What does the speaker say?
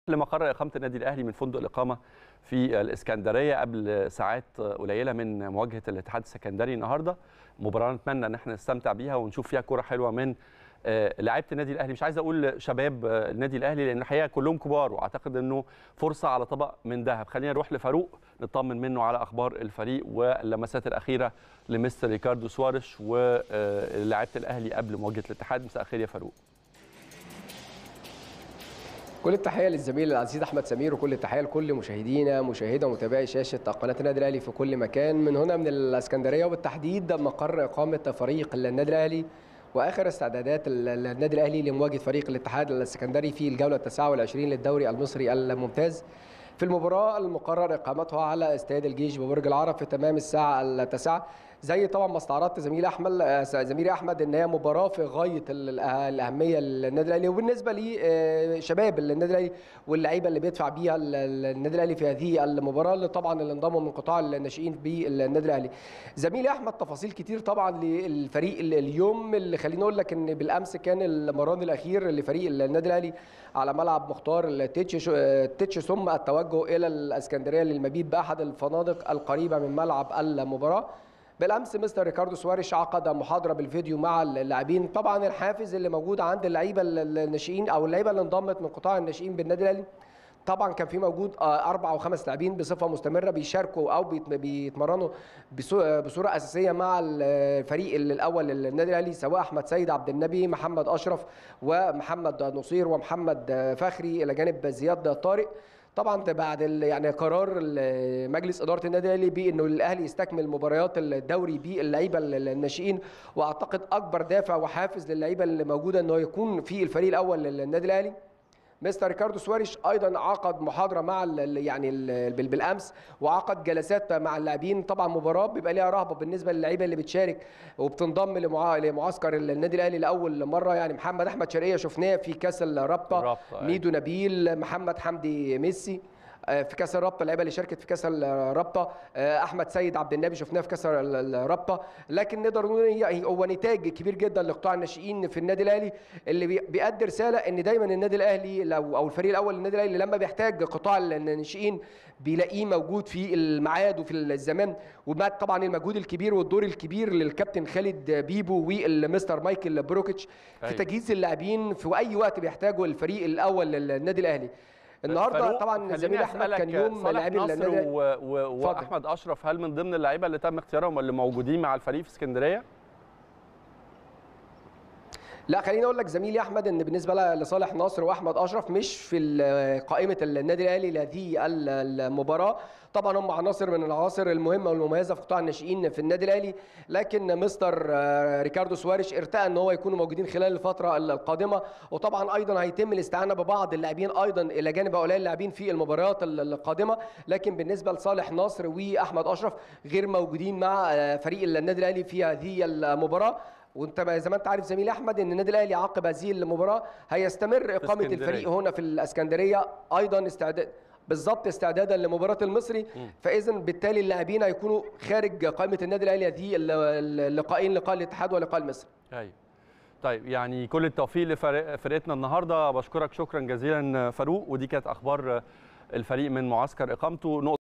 لمقر إقامة النادي الأهلي من فندق الإقامة في الإسكندرية قبل ساعات قليلة من مواجهة الاتحاد السكندري النهاردة مباراة نتمنى إن احنا نستمتع بيها ونشوف فيها كرة حلوة من لعيبه النادي الاهلي مش عايز اقول شباب النادي الاهلي لان الحقيقه كلهم كبار واعتقد انه فرصه على طبق من ذهب خلينا نروح لفاروق نطمن منه على اخبار الفريق واللمسات الاخيره لمستر ريكاردو سوارش ولاعيبه الاهلي قبل مواجهه الاتحاد مساء الخير يا فاروق كل التحيه للزميل العزيز احمد سمير وكل التحيه لكل مشاهدينا مشاهده ومتابعي شاشه قناه النادي الاهلي في كل مكان من هنا من الاسكندريه وبالتحديد مقر اقامه فريق النادي الاهلي واخر استعدادات النادي الاهلي لمواجهه فريق الاتحاد السكندري في الجوله التاسعه والعشرين للدوري المصري الممتاز في المباراه المقرر اقامتها على استاد الجيش ببرج العرب في تمام الساعه التاسعه زي طبعا ما استعرضت زميلي احمد زميلي احمد ان هي مباراه في غايه الاهميه للنادي الاهلي وبالنسبه لشباب النادي الاهلي واللعيبه اللي بيدفع بيها النادي الاهلي في هذه المباراه اللي طبعا اللي انضموا من قطاع الناشئين بالنادي الاهلي زميلي احمد تفاصيل كتير طبعا للفريق اليوم اللي خليني اقول لك ان بالامس كان المران الاخير لفريق النادي الاهلي على ملعب مختار التتش التتش ثم التوجه الى الاسكندريه للمبيت باحد الفنادق القريبه من ملعب المباراه بالامس مستر ريكاردو سواريش عقد محاضره بالفيديو مع اللاعبين طبعا الحافز اللي موجود عند اللعيبه الناشئين او اللعيبه اللي انضمت من قطاع الناشئين بالنادي الاهلي طبعا كان في موجود اربع او خمس لاعبين بصفه مستمره بيشاركوا او بيتمرنوا بصوره اساسيه مع الفريق الاول للنادي الاهلي سواء احمد سيد عبد النبي محمد اشرف ومحمد نصير ومحمد فخري الى جانب زياد طارق طبعا بعد يعني قرار مجلس اداره النادي الاهلي بانه الاهلي يستكمل مباريات الدوري باللعيبه الناشئين واعتقد اكبر دافع وحافز للعيبه اللي موجوده انه يكون في الفريق الاول للنادي الاهلي مستر ريكاردو سواريش ايضا عقد محاضره مع ال يعني ال بالامس وعقد جلسات مع اللاعبين طبعا مباراه بيبقى ليها رهبه بالنسبه للعيبه اللي بتشارك وبتنضم لمعسكر النادي الاهلي لاول مره يعني محمد احمد شرقيه شفناه في كاس الرابطه ميدو نبيل محمد حمدي ميسي في كاس الرابطه اللعيبه اللي شاركت في كاس الرابطه احمد سيد عبد النبي شفناه في كاس الرابطه لكن نقدر نقول هو نتاج كبير جدا لقطاع الناشئين في النادي الاهلي اللي بيأدي رساله ان دايما النادي الاهلي لو او الفريق الاول للنادي الاهلي لما بيحتاج قطاع الناشئين بيلاقيه موجود في الميعاد وفي الزمان ومع طبعا المجهود الكبير والدور الكبير للكابتن خالد بيبو والمستر مايكل بروكيتش في تجهيز اللاعبين في اي وقت بيحتاجوا الفريق الاول للنادي الاهلي النهارده طبعا زميل احمد كان يوم لاعبين النادي و... و... واحمد اشرف هل من ضمن اللعيبه اللي تم اختيارهم اللي موجودين مع الفريق في اسكندريه؟ لا خليني اقول لك زميلي احمد ان بالنسبه لصالح ناصر واحمد اشرف مش في قائمه النادي الاهلي لهذه المباراه طبعا هم عناصر من العناصر المهمه والمميزه في قطاع الناشئين في النادي الاهلي لكن مستر ريكاردو سواريش ارتأى ان هو يكونوا موجودين خلال الفتره القادمه وطبعا ايضا هيتم الاستعانه ببعض اللاعبين ايضا الى جانب هؤلاء اللاعبين في المباريات القادمه لكن بالنسبه لصالح ناصر واحمد اشرف غير موجودين مع فريق النادي الاهلي في هذه المباراه وانت زي ما انت عارف زميلي احمد ان النادي الاهلي عقب هذه المباراه هيستمر اقامه الفريق هنا في الاسكندريه ايضا استعداد بالظبط استعدادا لمباراه المصري فاذا بالتالي اللاعبين هيكونوا خارج قائمه النادي الاهلي هذه اللقاءين لقاء الاتحاد ولقاء المصري ايوه طيب يعني كل التوفيق لفرقتنا النهارده بشكرك شكرا جزيلا فاروق ودي كانت اخبار الفريق من معسكر اقامته